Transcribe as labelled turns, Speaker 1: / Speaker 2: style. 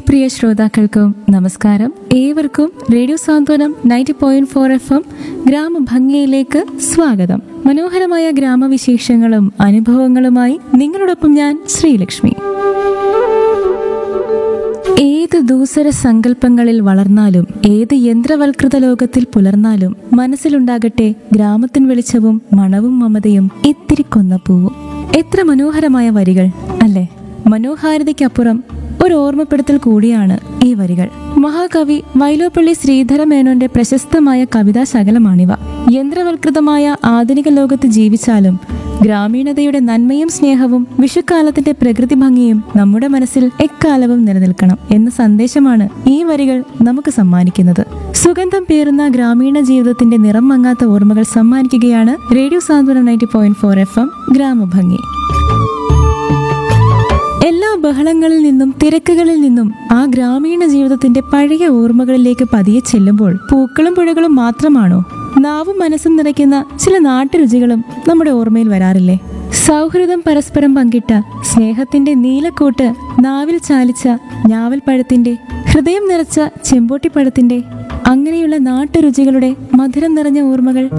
Speaker 1: പ്രിയ ശ്രോതാക്കൾക്കും നമസ്കാരം ഏവർക്കും radio Santhwanam ninety point four F M ഗ്രാമഭംഗിയിലേക്ക് സ്വാഗതം മനോഹരമായ ഗ്രാമവിശേഷങ്ങളും അനുഭവങ്ങളുമായി നിങ്ങളോടൊപ്പം ഞാൻ ശ്രീലക്ഷ്മി ഏത് ദൂസര സങ്കല്പങ്ങളിൽ വളർന്നാലും ഏത് യന്ത്രവൽകൃത ലോകത്തിൽ പുലർന്നാലും മനസ്സിലുണ്ടാകട്ടെ ഗ്രാമത്തിൻ വെളിച്ചവും മണവും മമതയും ഇത്തിരി കൊന്നപ്പൂവും എത്ര മനോഹരമായ വരികൾ അല്ലേ മനോഹാരിതയ്ക്കപ്പുറം ഒരു ഓർമ്മപ്പെടുത്തൽ കൂടിയാണ് ഈ വരികൾ മഹാകവി വൈലോപ്പള്ളി ശ്രീധര മേനോന്റെ പ്രശസ്തമായ കവിതാ ശകലമാണിവ യന്ത്രവൽകൃതമായ ആധുനിക ലോകത്ത് ജീവിച്ചാലും ഗ്രാമീണതയുടെ നന്മയും സ്നേഹവും വിഷുക്കാലത്തിന്റെ പ്രകൃതി ഭംഗിയും നമ്മുടെ മനസ്സിൽ എക്കാലവും നിലനിൽക്കണം എന്ന സന്ദേശമാണ് ഈ വരികൾ നമുക്ക് സമ്മാനിക്കുന്നത് സുഗന്ധം പേറുന്ന ഗ്രാമീണ ജീവിതത്തിന്റെ നിറം മങ്ങാത്ത ഓർമ്മകൾ സമ്മാനിക്കുകയാണ് radio Santhwanam ninety point four F M ഗ്രാമഭംഗി എല്ലാ ബഹളങ്ങളിൽ നിന്നും തിരക്കുകളിൽ നിന്നും ആ ഗ്രാമീണ ജീവിതത്തിന്റെ പഴയ ഓർമ്മകളിലേക്ക് പതിയെ ചെല്ലുമ്പോൾ പൂക്കളും പുഴകളും മാത്രമാണോ നാവും മനസ്സും നിറയ്ക്കുന്ന ചില നാട്ടുരുചികളും നമ്മുടെ ഓർമ്മയിൽ വരാറില്ലേ സൗഹൃദം പരസ്പരം പങ്കിട്ട സ്നേഹത്തിന്റെ നീലക്കൂട്ട് നാവിൽ ചാലിച്ച ഞാവൽപ്പഴത്തിന്റെ ഹൃദയം നിറച്ച ചെമ്പോട്ടിപ്പഴത്തിന്റെ അങ്ങനെയുള്ള നാട്ടുരുചികളുടെ മധുരം നിറഞ്ഞ ഓർമ്മകൾ